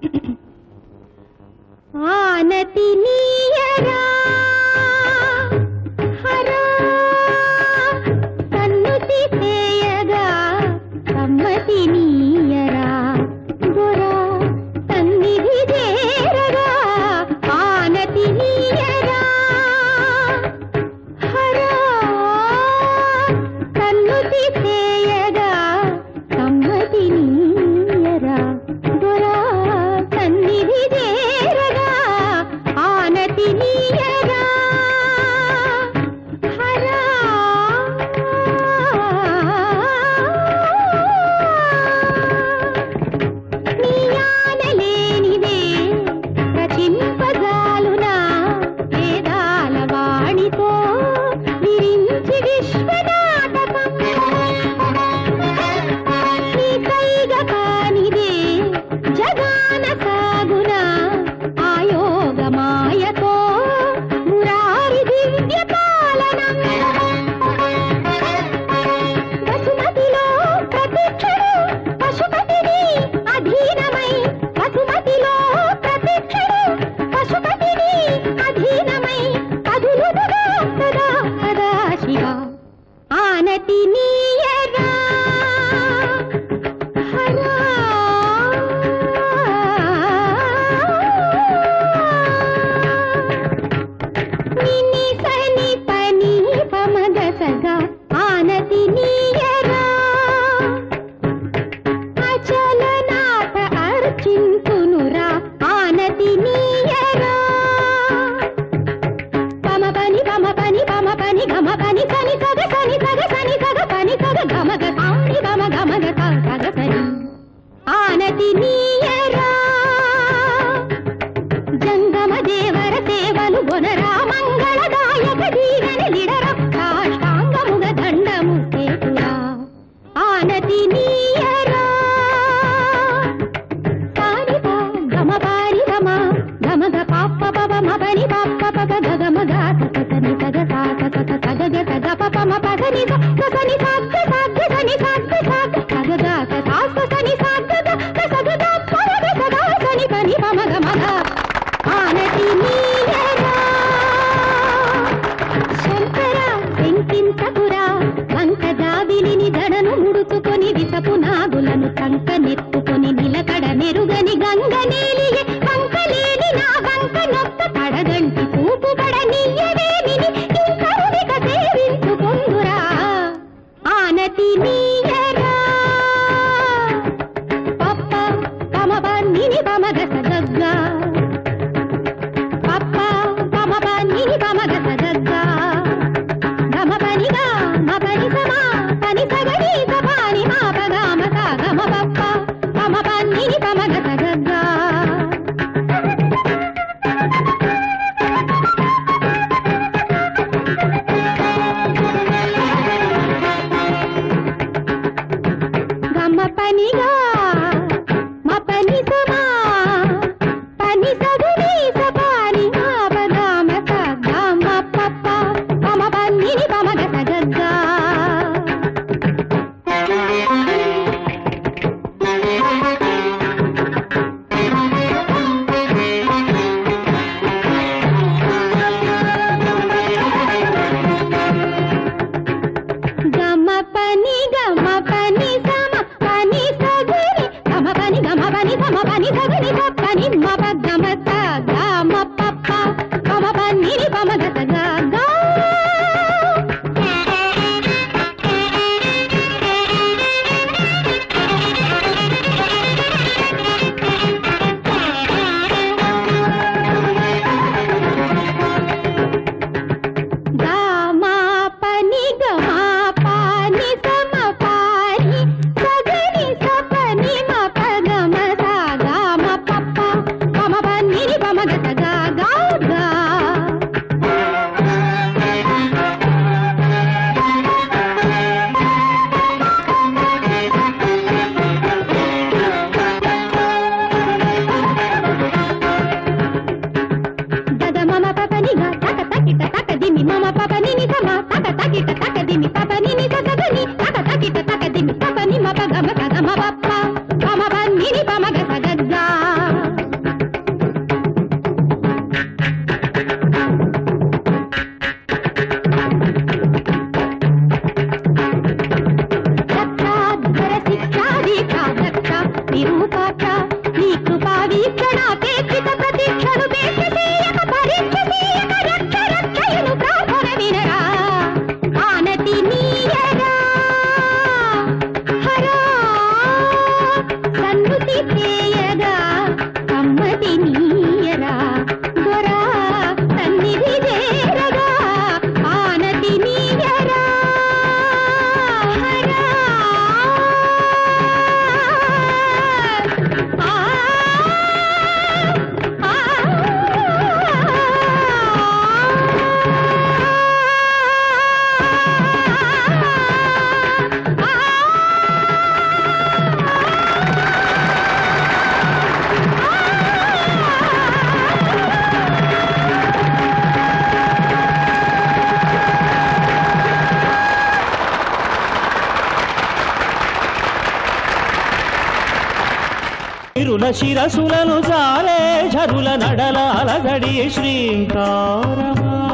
ఆనతి నీయరా హరా కన్నుతి చేయగా సమ్మతి నీయరా దొరా సన్నిధి చేరగా ఆనతి నీయరా హరా కన్నుతి చేయగా సమ్మతి నీయరా దొరా సన్నిధి చేరగా ఆనతి నీయరా హరా నీయానలేనిదే రచింపజాలునా వేదాల వాణితో విరించి విశ్వనాటకం నీ కైగ కానిదే జగాన సాగునా ఆయోగ మాయతో మురారి దివ్య పాలనం వసుమతిలో ప్రతిక్షణు పశుపతిని అధీనమై వసుమతిలో ప్రతిక్షణు పశుపతిని అధీనమై కదులుదుగా సదా సదా శివ ఆనతి నీయరా హరా నిని సని పని పమగ సగా ఆనతి నీయరా అచలనాథ అర్చింతునురా ఆనతి నీయరా పమ పని పమ పని పమ పని గమ పని సని సగ సని సగ సని సగ పని సగ గమగ సాని గమ గమగ సగ సని ఆనతి నీయరా జంగమ దేవర సేవలు గొనరా మంగళదాయక దీవెని లిడర సాష్టాంగముగ దండము సేతురా ఆనతి నీయరా పారిప గమ పారి గమ గమగ పాప పవ మపని పాప పవ గగమ గాత సని సగ సాత సత సగగ సగ పప మ పదని సని సాగ సాగ సని సాగ సాగ సగ గాత సాస సని సాగ గ సగ గ పరగ సగా సని పని పమ గమగ ఆనతి నీయరా శంకర వెంకింతపురా వంక జాబిలిని దడను ముడుచుకొని విసపు నాగులను కంక నెత్తుకొని నిలకడ మెరుగని గంగ నీలియే వంకలేని నా వంక నొక్క పడగంటి చూపు పడ నీయవేమిని ఇంకరునిక సేవించుకొందురా ఆనతి నీయరా పప్ప పమప నిని పమగ సగగ్గా పప్ప పమప నిని పమగ సగగ్గా గమ పనిగా మ పని సమా పని సగడి సపాని మా పగామ సాగమ పప్ప పమ పన్నిని పమగ సగగ్గా గమ పనిగా మ పని సమా పని సగడి సపాని మా పగామ సాగమ పప్ప పమ పన్నిని పమగ సగగ్గా గమ పని గమ పని సమ పని సగరి గమ పని గమ పని సమ పని సగరి స పని మ ప గమ స గమ పప్ప గమ పని ని పమ గ స గ గ గమ పని గమ పని సమ పని సగరి స పని మ ప గమ స గమ పప్ప గమ పని ని పమ గ స గ గ గ గగ మమ పపని గ తక తకిట తక దిమి మమ పపని ని సమ తక తకిట తక దిమి పపని ని సగ గని తక తకిట తక దిమి పపని మ ప గమ స గమ పప్ప గమ పని ని పమ గ స గ గ నీయరా హరా సన్నుతి చేయగా సమ్మతి నీయరా దొరా సన్నిధి చేరగా ఆనతి నీయరా హరా ఆ ఇరుల శిరసులను జారే ఝరుల నడల అలగడి శ్రీంకారమా